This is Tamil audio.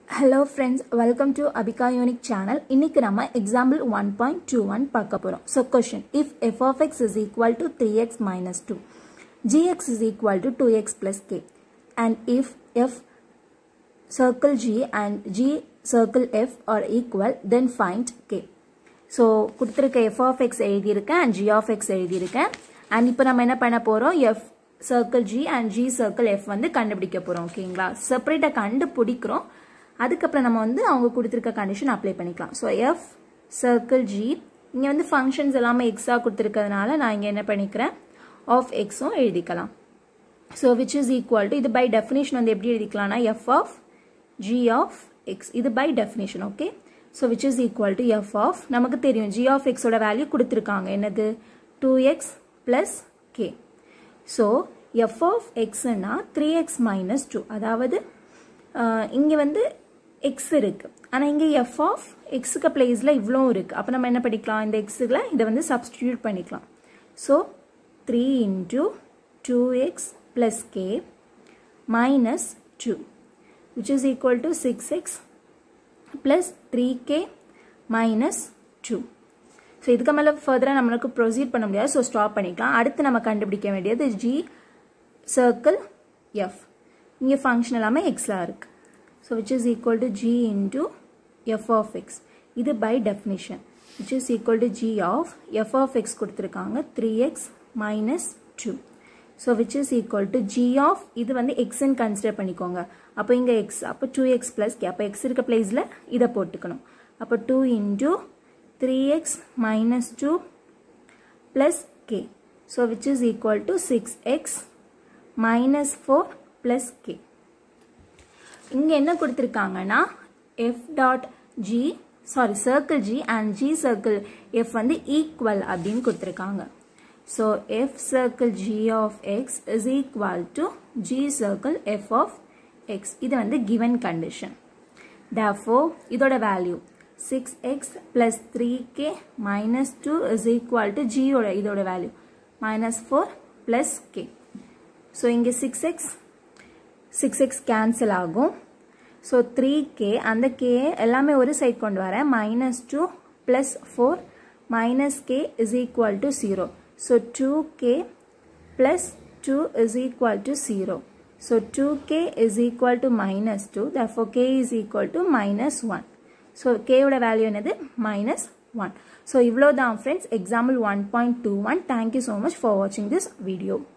Hello friends welcome to Abhika unique channel இன்னைக்கு நம்ம example one point two one பார்க்க போகிறோம் so question if f of x is equal to three x minus two g x is equal to two x plus k and if f circle G and G circle F are equal then find K so கொடுத்துருக்க எஃப் ஆஃப் எக்ஸ் எழுதியிருக்கேன் அண்ட் ஜி ஆஃப் எக்ஸ் எழுதியிருக்கேன் அண்ட் இப்போ நம்ம என்ன பண்ண போகிறோம் f circle g and g circle f வந்து கண்டுபிடிக்க போகிறோம் ஓகேங்களா செப்பரேட்டாக கண்டுபிடிக்கிறோம் அதுக்கப்புறம் நம்ம வந்து அவங்க கொடுத்துருக்க கண்டிஷன் அப்ளை பண்ணிக்கலாம் ஸோ எஃப் சர்க்கிள் ஜி இங்கே வந்து ஃபங்க்ஷன்ஸ் எல்லாமே எக்ஸாக கொடுத்துருக்கிறதுனால நான் இங்கே என்ன பண்ணிக்கிறேன் ஆஃப் எக்ஸும் எழுதிக்கலாம் so which is equal to இது பை டெஃபினேஷன் வந்து எப்படி எழுதிக்கலாம்னா f of g of x இது by definition okay so which is equal to f of நமக்கு தெரியும் g of x ஓட வேல்யூ கொடுத்திருக்காங்க என்னது 2x plus k so f of x னா 3x minus 2 அதாவது இங்க வந்து x இருக்கு ஆனா இங்க f of x க்கு பிளேஸ்ல இவ்வளோ இருக்கு அப்ப நம்ம என்ன படிக்கலாம் இந்த xல இதை வந்து சப்ஸ்டிடியூட் பண்ணிக்கலாம் so 3 into 2x plus k minus 2 which is equal to 6x plus 3k minus 2. So இதுக்கு மேலே ஃபர்தராக நம்மளுக்கு ப்ரொசீட் பண்ண முடியாது ஸோ ஸ்டாப் பண்ணிக்கலாம் அடுத்து நம்ம கண்டுபிடிக்க வேண்டியது ஜி சர்க்கிள் எஃப் இங்கே ஃபங்க்ஷன் எல்லாமே எக்ஸாக இருக்குது so which is equal to g into f of x இது by definition which is equal to g of f of x கொடுத்துருக்காங்க three x minus two so which is equal to g of இது வந்து எக்ஸ்ன்னு கன்சிடர் பண்ணிக்கோங்க அப்போ இங்கே எக்ஸ் அப்போ டூ எக்ஸ் ப்ளஸ் கே அப்போ எக்ஸ் இருக்க பிளேஸில் இதை போட்டுக்கணும் அப்போ two into three x minus two plus k so which is equal to six x minus four plus k இங்கே என்ன கொடுத்துருக்காங்கன்னா f dot g sorry circle g and g circle f வந்து ஈக்குவல் அப்படின்னு கொடுத்துருக்காங்க So f circle g of x is equal to g circle f of x. இது வந்து given condition. Therefore, இதோட value 6x plus 3k minus 2 is equal to g ஓட இதோட value minus 4 plus k. So இங்க 6x 6x cancel ஆகும். So 3k அந்த k எல்லாமே ஒரு side கொண்டு வரேன் minus 2 plus 4 minus k is equal to 0. So 2k plus 2 is equal to 0. So 2k is equal to minus 2. Therefore k is equal to minus 1. So k ஓட value என்னது minus 1. So இவ்வளோ தான் friends example 1.21. Thank you so much for watching this video.